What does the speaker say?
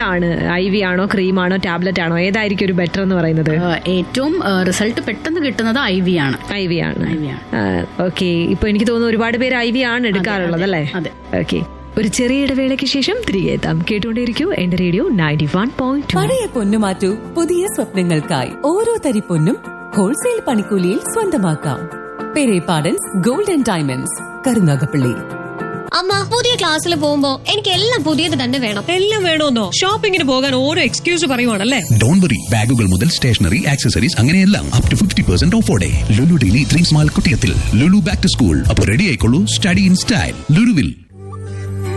ഏതാണ് I V ആണോ cream ആണോ ടാബ്ലറ്റ് ആണോ ഏതായിരിക്കും ഒരു ബെറ്റർ എന്ന് പറയുന്നത് ആ, ഏറ്റവും റിസൾട്ട് പെട്ടെന്ന് കിട്ടുന്നത് ഐ വി ആണ് ഐ വി ആണ് IV ആണ്. ഓക്കെ ഇപ്പൊ എനിക്ക് തോന്നുന്നു ഒരുപാട് പേര് ഐ വി ആണ് എടുക്കാറുള്ളത് അല്ലേ അതെ. ഓക്കെ ഒരു ചെറിയ ഇടവേളയ്ക്ക് ശേഷം തിരികെ എത്താം കേട്ടുകൊണ്ടേയിരിക്കൂ എന്റെ റേഡിയോ നയൻറ്റി വൺ പോയിന്റ് പഴയ പൊന്നു മാറ്റൂ പുതിയ സ്വപ്നങ്ങൾക്കായി ഓരോ തരി പൊന്നും ഹോൾസെയിൽ പണിക്കൂലിയിൽ സ്വന്തമാക്കാം Perepadans gold and diamonds Karunagappally അമ്മ പുതിയ ക്ലാസ്സിൽ പോകുമ്പോ എനിക്ക് എല്ലാം പുതിയത് തന്നെ വേണം എല്ലാം വേണമെന്നോ ഷോപ്പിങ്ങിന് പോകാൻ ഓരോ എക്സ്ക്യൂസ് പറയുവാണല്ലേ ഡോൺ വറി ബാഗുകൾ മുതൽ സ്റ്റേഷനറി ആക്സസറീസ് അങ്ങനെയെല്ലാം അപ് ടു ഫിഫ്റ്റി പെർസെന്റ് ഓഫോടെ ലുലു ഡെയിലി ത്രീ സ്മാൾ കുട്ടിയത്തിൽ ലുലു ബാക്ക് ടു സ്കൂൾ അപ്പോൾ റെഡി ആയിക്കോളൂ സ്റ്റഡി ഇൻ സ്റ്റൈൽ ലുലുവിൽ